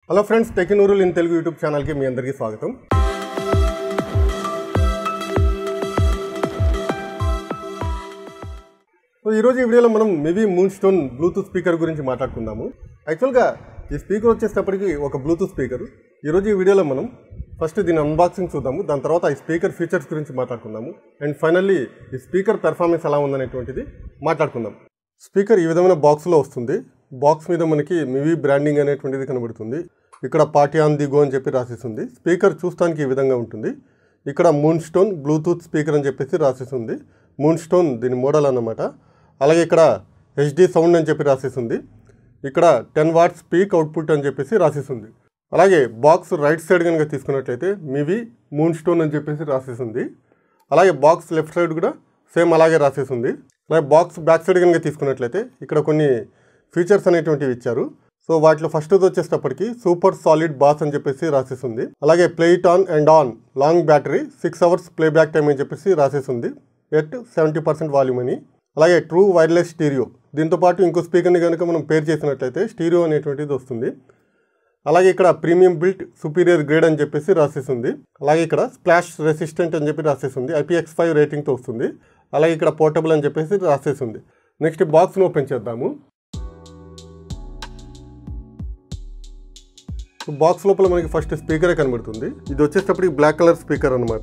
Hello friends టెకినూరుల్ in Telugu YouTube ఛానల్కి మీ అందరికీ స్వాగతం సో ఈరోజు ఈ వీడియోలో మనం Mivi moon stone bluetooth speaker గురించి మాట్లాడుకుందాము యాక్చువల్గా ఈ స్పీకర్ వచ్చేటప్పటికి ఒక బ్లూటూత్ స్పీకర్ ఈరోజు ఈ వీడియోలో మనం ఫస్ట్ దీని అన్బాక్సింగ్ చూద్దాము దాని తర్వాత ఈ స్పీకర్ ఫీచర్స్ గురించి మాట్లాడుకుందాము అండ్ ఫైనల్లీ ఈ స్పీకర్ పెర్ఫార్మెన్స్ ఎలా ఉందనేటువంటిది మాట్లాడుకుందాం స్పీకర్ ఈ విధమైన బాక్స్లో వస్తుంది బాక్స్ మీద మనకి మివి బ్రాండింగ్ అనేటువంటిది కనబడుతుంది ఇక్కడ పార్టీ ఆన్ ది గో అని చెప్పి రాసిస్తుంది స్పీకర్ చూస్తానికి ఈ విధంగా ఉంటుంది ఇక్కడ మూన్ స్టోన్ బ్లూటూత్ స్పీకర్ అని చెప్పేసి రాసిస్తుంది మూన్ స్టోన్ దీని మోడల్ అన్నమాట అలాగే ఇక్కడ హెచ్డి సౌండ్ అని చెప్పి రాసిస్తుంది ఇక్కడ టెన్ వాట్స్ స్పీక్ అవుట్పుట్ అని చెప్పేసి రాసిస్తుంది అలాగే బాక్స్ రైట్ సైడ్ కనుక తీసుకున్నట్లయితే మివి మూన్ స్టోన్ అని చెప్పేసి రాసిస్తుంది అలాగే బాక్స్ లెఫ్ట్ సైడ్ కూడా సేమ్ అలాగే రాసేసింది అలాగే బాక్స్ బ్యాక్ సైడ్ కనుక తీసుకున్నట్లయితే ఇక్కడ కొన్ని ఫీచర్స్ అనేటువంటివి ఇచ్చారు సో వాటిలో ఫస్ట్ వచ్చేటప్పటికి సూపర్ సాలిడ్ బాస్ అని చెప్పేసి రాసేసింది అలాగే play it on and on long battery six hours play back time అని చెప్పేసి రాసేసింది ఎట్ సెవెంటీ పర్సెంట్ వాల్యూమ్ అని అలాగే ట్రూ వైర్లెస్ స్టీరియో దీంతో పాటు ఇంకో స్పీకర్ని కనుక మనం పేర్ చేసినట్లయితే స్టీరియో అనేటువంటిది వస్తుంది అలాగే ఇక్కడ ప్రీమియం బిల్ట్ సుపీరియర్ గ్రేడ్ అని చెప్పేసి రాసేసింది అలాగే ఇక్కడ స్ప్లాష్ రెసిస్టెంట్ అని చెప్పి రాసేసింది ఐపీఎక్స్ ఫైవ్ రేటింగ్తో వస్తుంది అలాగే ఇక్కడ పోర్టబుల్ అని చెప్పేసి రాసేసింది నెక్స్ట్ బాక్స్ని ఓపెన్ చేద్దాము బాక్స్ లోపల మనకి ఫస్ట్ స్పీకరే కనబడుతుంది ఇది వచ్చేటప్పటికి బ్లాక్ కలర్ స్పీకర్ అనమాట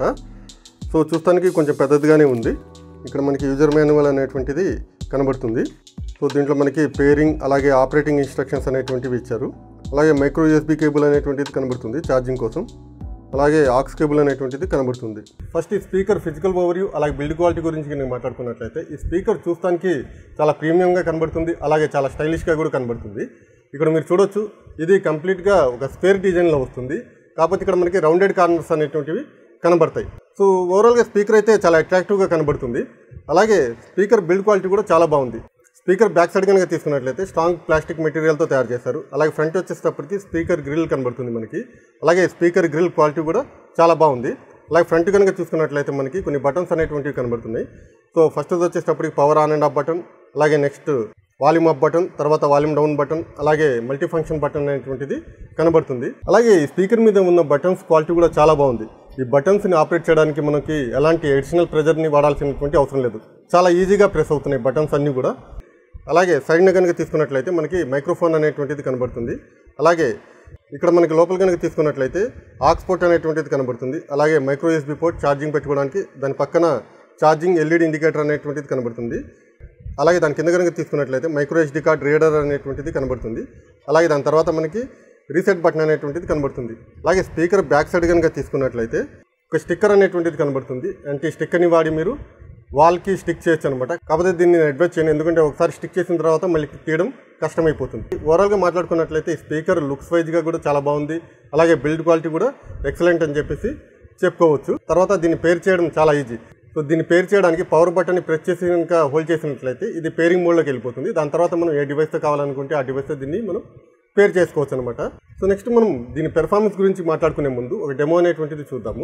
సో చూస్తానికి కొంచెం పెద్దదిగానే ఉంది ఇక్కడ మనకి యూజర్ మాన్యువల్ అనేటువంటిది కనబడుతుంది సో దీంట్లో మనకి పేరింగ్ అలాగే ఆపరేటింగ్ ఇన్స్ట్రక్షన్స్ అనేటువంటివి ఇచ్చారు అలాగే మైక్రో యూఎస్బీ కేబుల్ అనేటువంటిది కనబడుతుంది ఛార్జింగ్ కోసం అలాగే ఆక్స్ కేబుల్ అనేటువంటిది కనబడుతుంది ఫస్ట్ ఈ స్పీకర్ ఫిజికల్ ఓవర్వ్యూ అలాగే బిల్డ్ క్వాలిటీ గురించి నేను మాట్లాడుకున్నట్లయితే ఈ స్పీకర్ చూస్తానికి చాలా ప్రీమియంగా కనబడుతుంది అలాగే చాలా స్టైలిష్గా కూడా కనబడుతుంది ఇక్కడ మీరు చూడొచ్చు ఇది కంప్లీట్గా ఒక స్పేర్ డిజైన్లో వస్తుంది కాకపోతే ఇక్కడ మనకి రౌండెడ్ కార్నర్స్ అనేటువంటివి కనబడతాయి సో ఓవరాల్గా స్పీకర్ అయితే చాలా అట్రాక్టివ్గా కనబడుతుంది అలాగే స్పీకర్ బిల్డ్ క్వాలిటీ కూడా చాలా బాగుంది స్పీకర్ బ్యాక్ సైడ్ కనుక తీసుకున్నట్లయితే స్ట్రాంగ్ ప్లాస్టిక్ మెటీరియల్తో తయారు చేశారు అలాగే ఫ్రంట్ వచ్చేటప్పటికి స్పీకర్ గ్రిల్ కనబడుతుంది మనకి అలాగే స్పీకర్ గ్రిల్ క్వాలిటీ కూడా చాలా బాగుంది అలాగే ఫ్రంట్ కనుక చూసుకున్నట్లయితే మనకి కొన్ని బటన్స్ అనేటువంటివి కనబడుతున్నాయి సో ఫస్ట్ వచ్చేటప్పటికి power on and off button అలాగే నెక్స్ట్ వాల్యూమ్ అప్ బటన్ తర్వాత వాల్యూమ్ డౌన్ బటన్ అలాగే మల్టీ ఫంక్షన్ బటన్ అనేటువంటిది కనబడుతుంది అలాగే ఈ స్పీకర్ మీద ఉన్న బటన్స్ క్వాలిటీ కూడా చాలా బాగుంది ఈ బటన్స్ని ఆపరేట్ చేయడానికి మనకి ఎలాంటి అడిషనల్ ప్రెజర్ని వాడాల్సినటువంటి అవసరం లేదు చాలా ఈజీగా ప్రెస్ అవుతున్నాయి బటన్స్ అన్నీ కూడా అలాగే సైడ్న కనుక తీసుకున్నట్లయితే మనకి మైక్రోఫోన్ అనేటువంటిది కనబడుతుంది అలాగే ఇక్కడ మనకి లోపల కనుక తీసుకున్నట్లయితే ఆక్స్ పోర్ట్ అనేటువంటిది కనబడుతుంది అలాగే మైక్రో యూఎస్బీ పోర్ట్ ఛార్జింగ్ పెట్టుకోవడానికి దాని పక్కన ఛార్జింగ్ ఎల్ఈడి ఇండికేటర్ అనేటువంటిది కనబడుతుంది అలాగే దాని కింద కనుక తీసుకున్నట్లయితే మైక్రో ఎస్డి కార్డ్ రీడర్ అనేటువంటిది కనబడుతుంది అలాగే దాని తర్వాత మనకి రీసెట్ బటన్ అనేటువంటిది కనబడుతుంది అలాగే స్పీకర్ బ్యాక్ సైడ్ కనుక తీసుకున్నట్లయితే ఒక స్టిక్కర్ అనేటువంటిది కనబడుతుంది అంటే ఈ స్టిక్కర్ని వాడి మీరు వాల్కి స్టిక్ చేయొచ్చు అనమాట కాకపోతే దీన్ని నేను అడ్వైస్ చేయను ఎందుకంటే ఒకసారి స్టిక్ చేసిన తర్వాత మళ్ళీ తీయడం కష్టమైపోతుంది ఓవరాల్గా మాట్లాడుకున్నట్లయితే ఈ స్పీకర్ లుక్స్ వైజ్గా కూడా చాలా బాగుంది అలాగే బిల్డ్ క్వాలిటీ కూడా ఎక్సలెంట్ అని చెప్పేసి చెప్పుకోవచ్చు తర్వాత దీన్ని పేర్ చేయడం చాలా ఈజీ సో దీన్ని పేర్ చేయడానికి పవర్ బటన్ని ప్రెస్ చేసి కనుక హోల్డ్ చేసినట్లయితే ఇది పేరింగ్ మోడ్లోకి వెళ్ళిపోతుంది దాని తర్వాత మనం ఏ డివైస్తో కావాలనుకుంటే ఆ డివైస్తో దీన్ని మనం పేర్ చేసుకోవచ్చు అనమాట సో నెక్స్ట్ మనం దీని పెర్ఫార్మెన్స్ గురించి మాట్లాడుకునే ముందు ఒక డెమో అనేటువంటిది చూద్దాము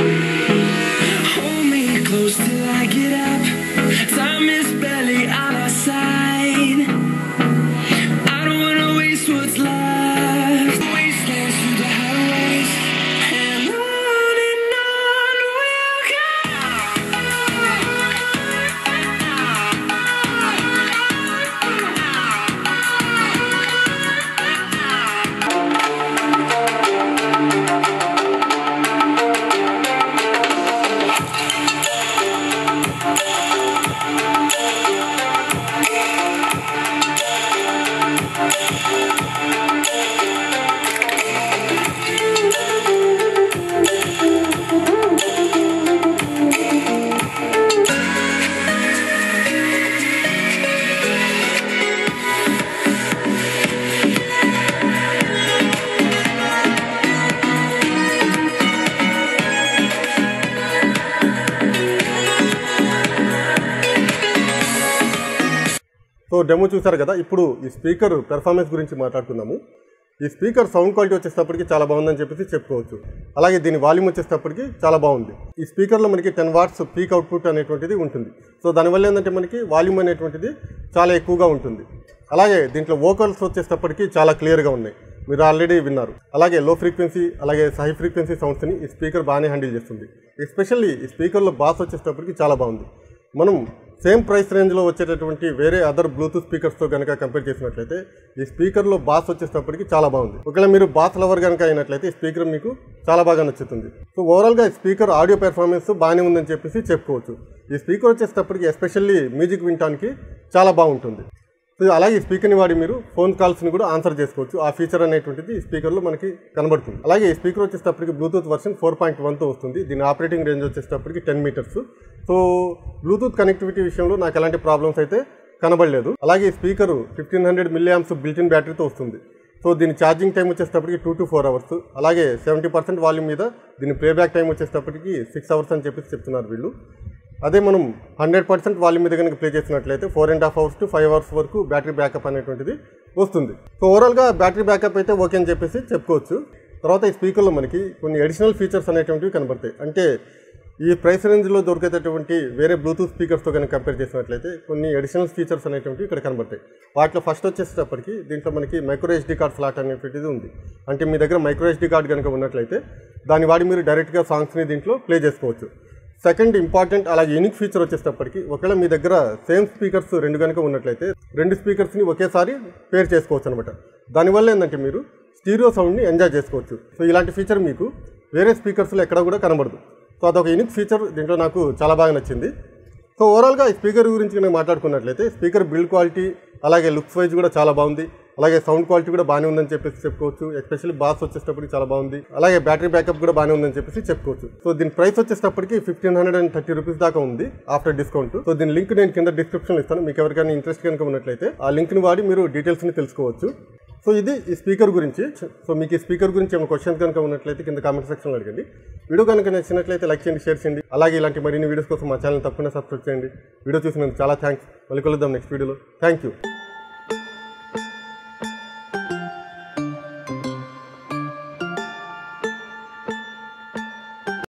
Hold me close till I get up. Time is barely on our side. I don't wanna waste what's left. Wastelands through the highways. And on and on we'll so demo చూసారు కదా ఇప్పుడు ఈ speaker performance గురించి మాట్లాడుకుందాము ఈ speaker sound quality వచ్చేటప్పటికి చాలా బాగుందని చెప్పేసి చెప్పుకోవచ్చు అలాగే దీని వాల్యూమ్ వచ్చేటప్పటికి చాలా బాగుంది ఈ స్పీకర్లో మనకి టెన్ వాట్స్ పీక్ అవుట్పుట్ అనేటువంటిది ఉంటుంది సో దానివల్ల ఏంటంటే మనకి వాల్యూమ్ అనేటువంటిది చాలా ఎక్కువగా ఉంటుంది అలాగే దీంట్లో వోకల్స్ వచ్చేటప్పటికి చాలా క్లియర్గా ఉన్నాయి మీరు ఆల్రెడీ విన్నారు అలాగే లో ఫ్రీక్వెన్సీ అలాగే హై ఫ్రీక్వెన్సీ సౌండ్స్ని ఈ స్పీకర్ బాగానే హ్యాండిల్ చేస్తుంది ఎస్పెషల్లీ ఈ స్పీకర్లో బాస్ వచ్చేటప్పటికి చాలా బాగుంది మనం సేమ్ ప్రైస్ రేంజ్లో వచ్చేటటువంటి వేరే అదర్ బ్లూటూత్ స్పీకర్స్తో కనుక కంపేర్ చేసినట్లయితే ఈ స్పీకర్లో బాస్ వచ్చేటప్పటికి చాలా బాగుంది ఒకవేళ మీరు బాస్ లవర్ కనుక అయినట్లయితే ఈ స్పీకర్ మీకు చాలా బాగా నచ్చుతుంది సో ఓవరాల్గా ఈ స్పీకర్ ఆడియో పెర్ఫార్మెన్స్ బాగానే ఉందని చెప్పేసి చెప్పుకోవచ్చు ఈ స్పీకర్ వచ్చేటప్పటికి ఎస్పెషల్లీ మ్యూజిక్ వినటానికి చాలా బాగుంటుంది సో అలాగే ఈ స్పీకర్ని వాడి మీరు ఫోన్ కాల్స్ని కూడా ఆన్సర్ చేసుకోవచ్చు ఆ ఫీచర్ అనేటువంటిది ఈ స్పీకర్లో మనకి కనబడుతుంది అలాగే ఈ స్పీకర్ వచ్చేటప్పటికి బ్లూటూత్ వర్షన్ ఫోర్ పాయింట్ వన్తో వస్తుంది దీని ఆపరేటింగ్ రేంజ్ వచ్చేటప్పటికి ten metres so Bluetooth connectivity విషయంలో నాకు ఎలాంటి ప్రాబ్లమ్స్ అయితే కనబడలేదు అలాగే ఈ speaker fifteen hundred milliamps built in బ్యాటరీతో వస్తుంది సో దీని ఛార్జింగ్ టైం వచ్చేటప్పటికి టూ టు ఫోర్ అవర్స్ అలాగే సెవెంటీ పర్సెంట్ వాల్యూమ్ మీద దీని ప్లేబ్యాక్ టైం వచ్చేటప్పటికి సిక్స్ అవర్స్ అని చెప్పేసి చెప్తున్నారు వీళ్ళు అదే మనం హండ్రెడ్ పర్సెంట్ వాల్యూమ్ మీద కనుక ప్లే చేసినట్లయితే four and half hours to five hours వరకు బ్యాటరీ బ్యాకప్ అనేటువంటిది వస్తుంది సో ఓవరాల్గా బ్యాటరీ బ్యాకప్ అయితే ఓకే అని చెప్పేసి చెప్పుకోవచ్చు తర్వాత ఈ స్పీకర్లో మనకి కొన్ని అడిషనల్ ఫీచర్స్ అనేటువంటివి కనబడతాయి అంటే ఈ ప్రైస్ రేంజ్లో దొరికేటటువంటి వేరే బ్లూటూత్ స్పీకర్స్తో కనుక కంపేర్ చేసినట్లయితే కొన్ని అడిషనల్ ఫీచర్స్ అనేటువంటివి ఇక్కడ కనబడతాయి వాటిలో ఫస్ట్ వచ్చేసేటప్పటికి దీంట్లో మనకి మైక్రో ఎస్డీ కార్డ్ స్లాట్ అనేటువంటిది ఉంది అంటే మీ దగ్గర మైక్రో ఎస్డీ కార్డ్ కనుక ఉన్నట్లయితే దాన్ని వాడి మీరు డైరెక్ట్గా సాంగ్స్ని దీంట్లో ప్లే చేసుకోవచ్చు సెకండ్ ఇంపార్టెంట్ అలాగే యూనిక్ ఫీచర్ వచ్చేటప్పటికి ఒకవేళ మీ దగ్గర సేమ్ స్పీకర్స్ రెండు కనుక ఉన్నట్లయితే రెండు స్పీకర్స్ని ఒకేసారి పేర్ చేసుకోవచ్చు అనమాట దానివల్ల ఏంటంటే మీరు స్టీరియో సౌండ్ని ఎంజాయ్ చేసుకోవచ్చు సో ఇలాంటి ఫీచర్ మీకు వేరే స్పీకర్స్లో ఎక్కడ కూడా కనబడదు సో అదొక యూనిక్ ఫీచర్ దీంట్లో నాకు చాలా బాగా నచ్చింది సో ఓవరాల్గా ఈ స్పీకర్ గురించి నేను మాట్లాడుకున్నట్లయితే స్పీకర్ బిల్డ్ క్వాలిటీ అలాగే లుక్స్ వైజ్ కూడా చాలా బాగుంది అలాగే సౌండ్ క్వాలిటీ కూడా బాగానే ఉందని చెప్పేసి చెప్పుకోవచ్చు ఎస్పెషల్లీ బాస్ వచ్చేటప్పటికి చాలా బాగుంది అలాగే బ్యాటరీ బ్యాకప్ కూడా బాగానే ఉందని చెప్పేసి చెప్పుకోవచ్చు సో దీని ప్రైస్ వచ్చేటప్పటికి fifteen hundred and thirty rupees దాకా ఉంది ఆఫ్టర్ డిస్కౌంట్ సో దీని లింక్ నేను కింద డిస్క్రిప్షన్ ఇస్తాను మీకు ఎవరికైనా ఇంట్రెస్ట్ కనుక ఉన్నట్లయితే ఆ లింక్ని వాడి మీరు డీటెయిల్స్ని తెలుసుకోవచ్చు సో ఇది ఈ స్పీకర్ గురించి సో మీకు ఈ స్పీకర్ గురించి ఏమైనా క్వశ్చన్స్ కనుక ఉన్నట్లయితే కింద కామెంట్ సెక్షన్లో అడగండి వీడియో కనుక నచ్చినట్లయితే లైక్ చేయండి షేర్ చేయండి అలాగే ఇలాంటి మరిన్ని వీడియోస్ కోసం మా ఛానల్ తప్పకుండా సబ్స్క్రైబ్ చేయండి వీడియో చూసినందుకు చాలా థ్యాంక్స్ మళ్ళీ కలుద్దాం నెక్స్ట్ వీడియోలో థ్యాంక్ యూ